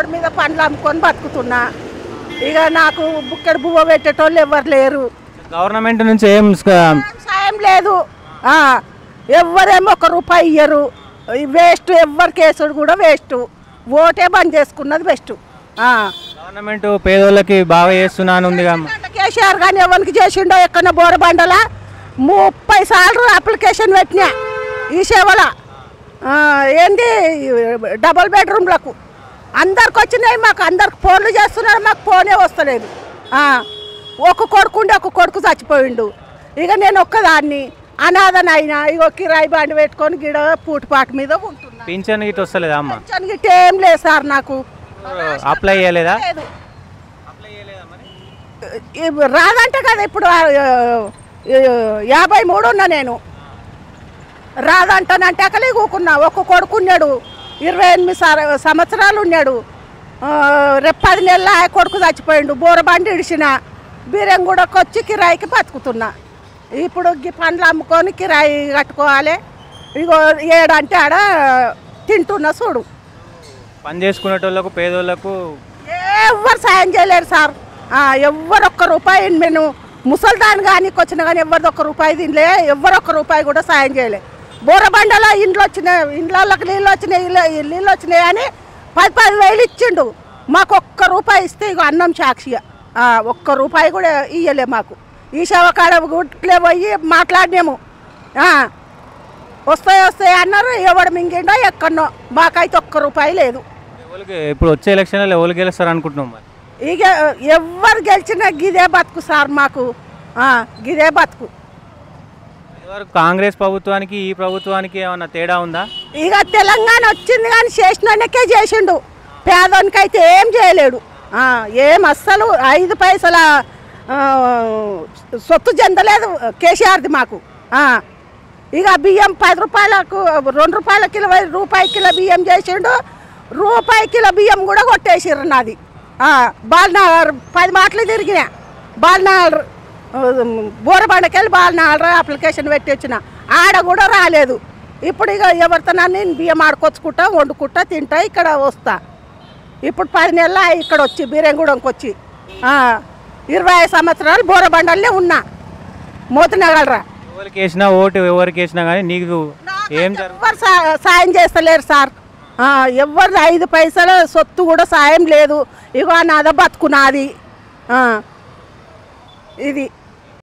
road మీద పండ్లు అమ్ముకొని బతుకుతున్నా ఇక నాకు బుక్కెడు బువ్వ పెట్టేటోళ్ళు ఎవరు లేరు గవర్నమెంట్ నుంచి ఏం స్క- ఏం సాయం లేదు ఆ, ఎవ్వరేమో ఒక రూపాయి ఇయ్యరు వేస్ట్ ఎవ్వరి కేసుడు కూడా వేస్ట్ ఓటే బంద్ చేసుకున్నది బెస్ట్ గవర్నమెంట్ పేదోళ్ళకి బాగా చేస్తున్నాను ఉంది అమ్మ కేసీఆర్ కానీ ఎవరికి చేసిండో ఎక్కడ బోరబండల ముప్పై సార్లు అప్లికేషన్ పెట్టినా ఈ సేవల ఆ, ఏంది డబుల్ బెడ్రూమ్లకు అందరికి వచ్చినాయి మాకు అందరికి ఫోన్లు చేస్తున్నారు మాకు ఫోనే వస్తలేదు ఆ, ఒక కొడుకుండి ఒక కొడుకు చచ్చిపోయిండు ఇక నేను ఒక్కదాన్ని అనాథనైనా ఇగో కిరాయి బండి పెట్టుకొని గిడ పూటపాటు మీద ఉంటున్నా పింఛన్ గిట్ట వస్తలేదా అమ్మ పింఛన్ గిట్ట ఏం లేదు సార్ నాకు అప్లై చేయలేదా లేదు ఇవి రాదంట కదా ఇప్పుడు ఆ, ఆ, యాభై మూడు ఉన్నా నేను రాదంటానంటే అక్కలే కూకున్నా ఒక్క కొడుకున్నాడు ఇరవై ఎనిమిది సర- సంవత్సరాలు ఉన్నాడు ఆ, రేపు పది నెలల ఆ కొడుకు చచ్చిపోయిండు బోరబండి ఇడిచిన బీరంగూడకు వచ్చి కిరాయికి బతుకుతున్నా ఇప్పుడు ఈ పండ్లు అమ్ముకొని కిరాయి కట్టుకోవాలి ఇగో ఏడంటే ఆడ తింటున్నా చూడు పని చేసుకునేటోళ్ళకు పేదోళ్ళకు ఎవ్వరు సాయం చేయలేరు సార్ ఆ, ఎవ్వరు ఒక్క రూపాయి నేను ముసల్దాన్ కానీ వచ్చిన కానీ ఎవరిది ఒక్క రూపాయి తినలే ఎవ్వరు ఒక్క రూపాయి కూడా సాయం చేయలే బోరబండలో ఇండ్లు వచ్చినాయి ఇండ్లకి నీళ్ళు వచ్చినాయి ఇల్లు నీళ్ళు వచ్చినాయి అని పది పది వేలు ఇచ్చిండు మాకు ఒక్క రూపాయి ఇస్తే ఇక అన్నం సాక్షిగా ఆ, ఒక్క రూపాయి కూడా ఇయ్యలే మాకు ఈ శవకాడ గుట్లే పోయి మాట్లాడినాము ఆ, వస్తాయి వస్తాయి అన్నారు ఎవడు మింగిండో ఎక్కడనో మాకైతే ఒక్క రూపాయి లేదు ఎవరికి ఇప్పుడు వచ్చే ఎలక్షన్లో ఎవరు గెలుస్తారు అనుకుంటున్నాం మరి ఇక ఎవరు గెలిచినా గిదే బతుకు సార్ మాకు ఆ, గిదే బతుకు ఇదివరకు కాంగ్రెస్ ప్రభుత్వానికి ఈ ప్రభుత్వానికి ఏమన్నా తేడా ఉందా ఇక తెలంగాణ వచ్చింది కానీ చేసినకే చేసిండు పేదోనికి అయితే ఏం చేయలేడు ఆ, ఏం అస్సలు ఐదు పైసల ఆ, సొత్తు చెందలేదు కేసీఆర్ది మాకు ఆ, ఇక బియ్యం పది రూపాయలకు రెండు రూపాయల కిలో రూపాయి కిలో బియ్యం చేసిండు రూపాయి కిలో బియ్యం కూడా కొట్టేసిర్రు నాది బాలనగర్ పది మాటలు తిరిగినా బాలనగర్ బోరబండకెళ్ళి బాలనగర్ అప్లికేషన్ పెట్టి వచ్చిన ఆడ కూడా రాలేదు ఇప్పుడు ఇక ఎవరితో నేను బియ్యం ఆడుకొచ్చుకుంటా వండుకుంటా తింటా ఇక్కడ వస్తా ఇప్పుడు పది నెలల ఇక్కడ వచ్చి బీరంగూడెంకి వచ్చి ఆ, ఇరవై ఐదు సంవత్సరాలు బోరబండల్లే ఉన్నా మోతినగలరా ఎవరికి వేసినా ఓటు ఎవరికి వేసినా కానీ నీకు ఏం జరుగు ఎవ్వరు సా- సాయం చేస్తలేరు సార్ ఆ, ఎవ్వరు ఐదు పైసలు సొత్తు కూడా సాయం లేదు ఇగో నాద బతుకునాది ఆ, ఇది